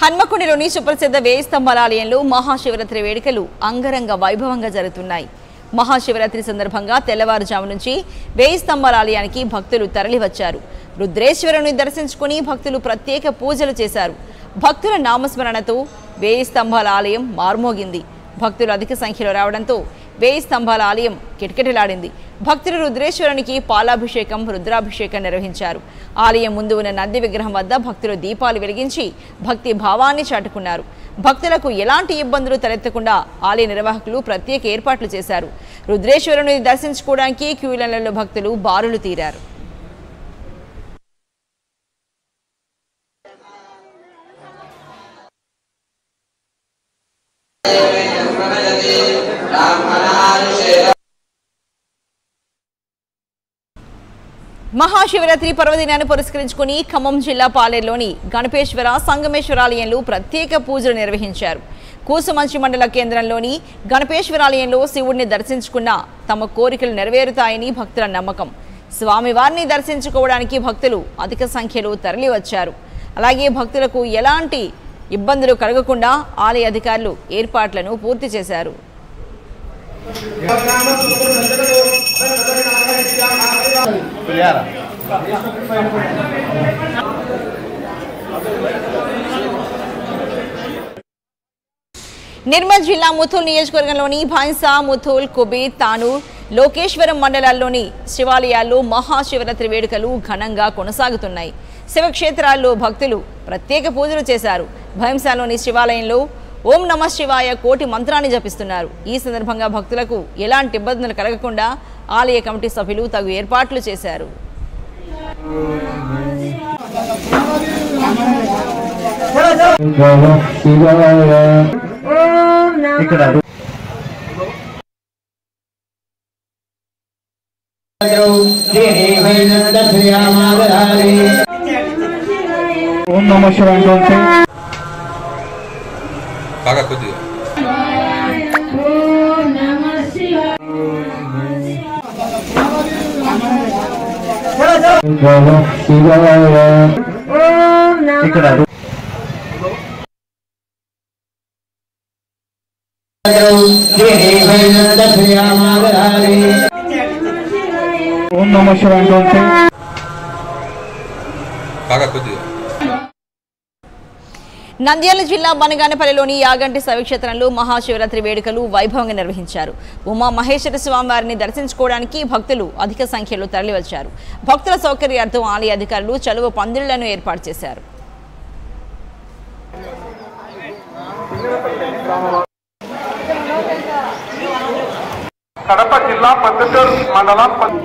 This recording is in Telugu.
హన్మకొండలోని సుప్రసిద్ధ వేయి స్తంభాల ఆలయంలో మహాశివరాత్రి వేడుకలు అంగరంగ వైభవంగా జరుగుతున్నాయి మహాశివరాత్రి సందర్భంగా తెల్లవారుజాము నుంచి వేయి స్తంభాల ఆలయానికి భక్తులు తరలివచ్చారు రుద్రేశ్వరుని దర్శించుకుని భక్తులు ప్రత్యేక పూజలు చేశారు భక్తుల నామస్మరణతో వేయి స్తంభాల ఆలయం మార్మోగింది భక్తులు అధిక సంఖ్యలో రావడంతో వేయి స్తంభాల ఆలయం కిటకిటలాడింది భక్తులు రుద్రేశ్వరునికి పాలాభిషేకం రుద్రాభిషేకం నిర్వహించారు ఆలయం ముందు ఉన్న నంది విగ్రహం వద్ద భక్తులు దీపాలు వెలిగించి భక్తి భావాన్ని చాటుకున్నారు భక్తులకు ఎలాంటి ఇబ్బందులు తలెత్తకుండా ఆలయ నిర్వాహకులు ప్రత్యేక ఏర్పాట్లు చేశారు రుద్రేశ్వరుని దర్శించుకోవడానికి క్యూ లైన్లలో భక్తులు బారులు తీరారు మహాశివరాత్రి పర్వదినాన్ని పురస్కరించుకుని ఖమ్మం జిల్లా పాలేరులోని గణపేశ్వర సంగమేశ్వరాలయంలో ప్రత్యేక పూజలు నిర్వహించారు కూసుమంచి మండల కేంద్రంలోని గణపేశ్వరాలయంలో శివుడిని దర్శించుకున్న తమ కోరికలు నెరవేరుతాయని భక్తుల నమ్మకం స్వామివారిని దర్శించుకోవడానికి భక్తులు అధిక సంఖ్యలో తరలివచ్చారు అలాగే భక్తులకు ఎలాంటి ఇబ్బందులు కలగకుండా ఆలయ అధికారులు ఏర్పాట్లను పూర్తి చేశారు నిర్మల్ జిల్లా ముథూల్ నియోజకవర్గంలోని భాన్సా ముథూల్ కుబీర్ తానూర్ లోకేశ్వరం మండలాల్లోని శివాలయాల్లో మహాశివరాత్రి వేడుకలు ఘనంగా కొనసాగుతున్నాయి శివక్షేత్రాల్లో భక్తులు ప్రత్యేక పూజలు చేశారు భయంసాలోని శివాలయంలో ఓం నమ శివాయ కోటి మంత్రాన్ని జపిస్తున్నారు ఈ సందర్భంగా భక్తులకు ఎలాంటి ఇబ్బందులు కలగకుండా ఆలయ కమిటీ సభ్యులు తగు ఏర్పాట్లు చేశారు ఇక్కడ ఓం నమ శివాయ అంటే బాగా కొద్దిగా ఇక్కడ ఓం నమ శివాయ అంటే బాగా కొద్దిగా నంద్యాల జిల్లా బనగానపల్లిలోని యాగంటి శైవక్షేత్రంలో మహాశివరాత్రి వేడుకలు వైభవంగా నిర్వహించారు ఉమా మహేశ్వర స్వామి వారిని దర్శించుకోవడానికి భక్తులు అధిక సంఖ్యలో తరలివచ్చారు భక్తుల సౌకర్యార్థం ఆలయ అధికారులు చలువ పందిళ్లను ఏర్పాటు చేశారు కడప జిల్లా పద్దెటూరు మండలం పద్-